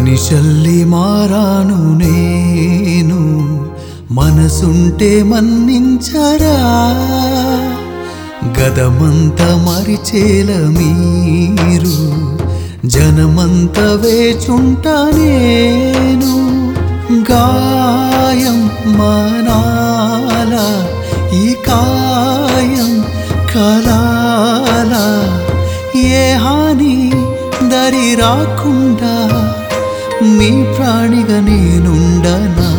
మనిషల్లి మారాను నేను మనసుంటే మన్నించరా గదమంత మరిచేల మీరు జనమంత వేచుంటా నేను గాయం మనాల ఈ కాయం కలాల ఏ హాని దరి రాకుండా మీ ప్రాణిగా నేనుండనా